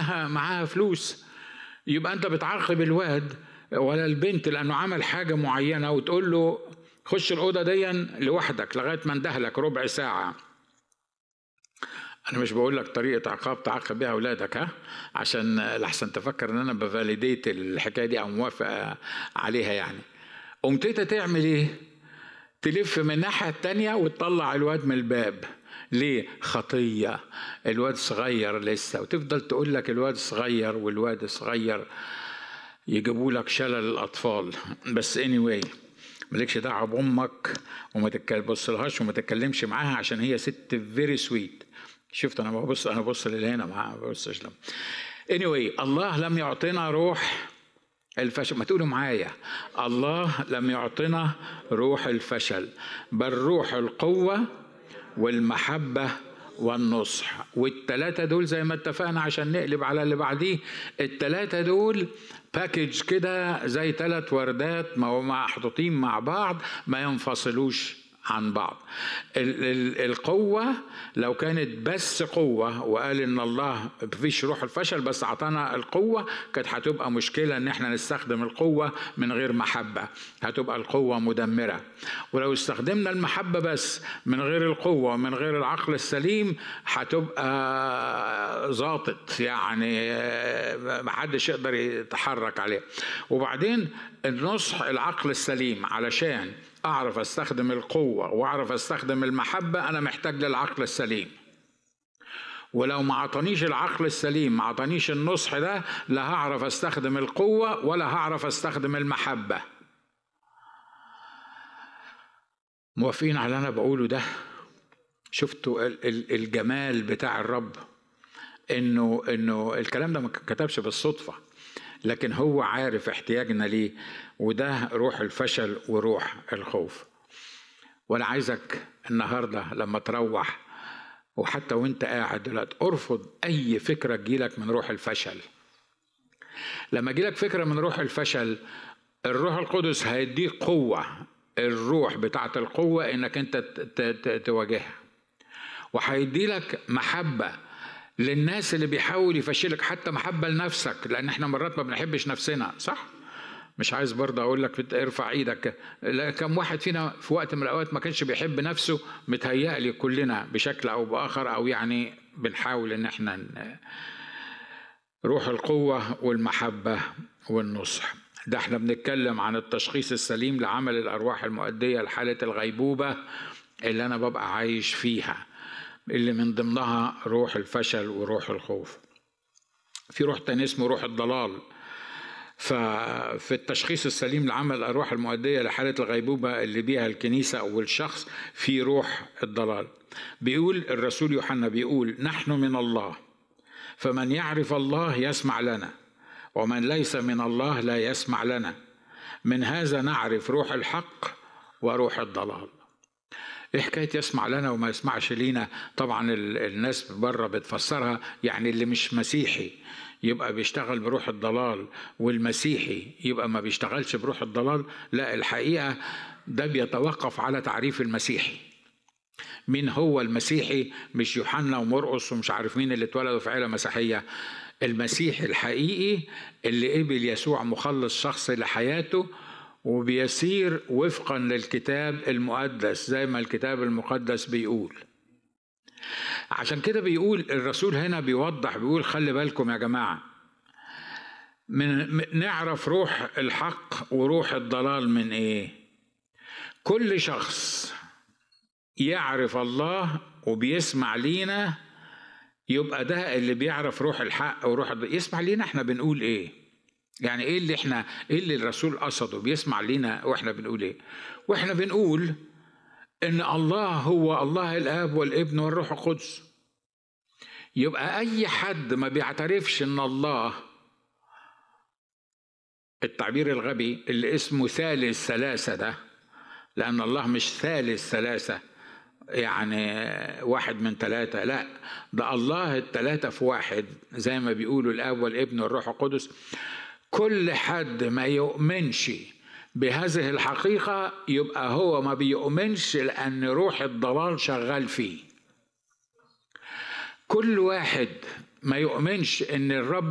معاها معاها فلوس يبقى انت بتعاقب الواد ولا البنت لانه عمل حاجه معينه وتقول له خش الاوضه دي لوحدك لغايه ما اندهلك ربع ساعه انا مش بقول لك طريقه عقاب تعاقب بيها اولادك ها عشان لحسن تفكر ان انا بفاليديت الحكايه دي او موافق عليها يعني قمت انت تعمل ايه تلف من الناحيه التانيه وتطلع الواد من الباب ليه خطيه الواد صغير لسه وتفضل تقول لك الواد صغير والواد صغير يجيبوا لك شلل الاطفال بس anyway مالكش دعوه بامك وما تبصلهاش وما تتكلمش معاها عشان هي ست فيري سويت شفت انا ببص انا ببص للي هنا ما ببصش لهم anyway الله لم يعطينا روح الفشل ما تقولوا معايا الله لم يعطنا روح الفشل بل روح القوة والمحبة والنصح والتلاتة دول زي ما اتفقنا عشان نقلب على اللي بعديه التلاتة دول باكج كده زي تلات وردات محطوطين مع بعض ما ينفصلوش عن بعض القوة لو كانت بس قوة وقال إن الله مفيش روح الفشل بس أعطانا القوة كانت هتبقى مشكلة إن إحنا نستخدم القوة من غير محبة هتبقى القوة مدمرة ولو استخدمنا المحبة بس من غير القوة ومن غير العقل السليم هتبقى ظابط يعني محدش يقدر يتحرك عليه وبعدين النصح العقل السليم علشان اعرف استخدم القوه واعرف استخدم المحبه انا محتاج للعقل السليم ولو ما عطانيش العقل السليم ما عطانيش النصح ده لا هعرف استخدم القوه ولا هعرف استخدم المحبه موافقين على اللي انا بقوله ده شفتوا الجمال بتاع الرب انه انه الكلام ده ما كتبش بالصدفه لكن هو عارف احتياجنا ليه وده روح الفشل وروح الخوف وانا عايزك النهارده لما تروح وحتى وانت قاعد دلوقتي ارفض اي فكره تجيلك من روح الفشل لما يجيلك فكره من روح الفشل الروح القدس هيديك قوه الروح بتاعه القوه انك انت تواجهها وهيدي لك محبه للناس اللي بيحاول يفشلك حتى محبة لنفسك لأن احنا مرات ما بنحبش نفسنا صح؟ مش عايز برضه أقول لك ارفع إيدك كم واحد فينا في وقت من الأوقات ما كانش بيحب نفسه متهيألي كلنا بشكل أو بآخر أو يعني بنحاول إن احنا روح القوة والمحبة والنصح ده احنا بنتكلم عن التشخيص السليم لعمل الأرواح المؤدية لحالة الغيبوبة اللي أنا ببقى عايش فيها اللي من ضمنها روح الفشل وروح الخوف في روح تاني اسمه روح الضلال ففي التشخيص السليم لعمل الأرواح المؤدية لحالة الغيبوبة اللي بيها الكنيسة أو الشخص في روح الضلال بيقول الرسول يوحنا بيقول نحن من الله فمن يعرف الله يسمع لنا ومن ليس من الله لا يسمع لنا من هذا نعرف روح الحق وروح الضلال ايه حكايه يسمع لنا وما يسمعش لينا طبعا الناس بره بتفسرها يعني اللي مش مسيحي يبقى بيشتغل بروح الضلال والمسيحي يبقى ما بيشتغلش بروح الضلال لا الحقيقه ده بيتوقف على تعريف المسيحي مين هو المسيحي مش يوحنا ومرقس ومش عارف مين اللي اتولدوا في عيله مسيحيه المسيحي الحقيقي اللي قبل يسوع مخلص شخصي لحياته وبيسير وفقا للكتاب المقدس زي ما الكتاب المقدس بيقول عشان كده بيقول الرسول هنا بيوضح بيقول خلي بالكم يا جماعه من نعرف روح الحق وروح الضلال من ايه كل شخص يعرف الله وبيسمع لينا يبقى ده اللي بيعرف روح الحق وروح الضلال يسمع لينا احنا بنقول ايه يعني ايه اللي احنا ايه اللي الرسول قصده بيسمع لينا واحنا بنقول ايه واحنا بنقول ان الله هو الله الاب والابن والروح القدس يبقى اي حد ما بيعترفش ان الله التعبير الغبي اللي اسمه ثالث ثلاثة ده لأن الله مش ثالث ثلاثة يعني واحد من ثلاثة لا ده الله الثلاثة في واحد زي ما بيقولوا الآب والابن والروح القدس كل حد ما يؤمنش بهذه الحقيقة يبقى هو ما بيؤمنش لأن روح الضلال شغال فيه كل واحد ما يؤمنش ان الرب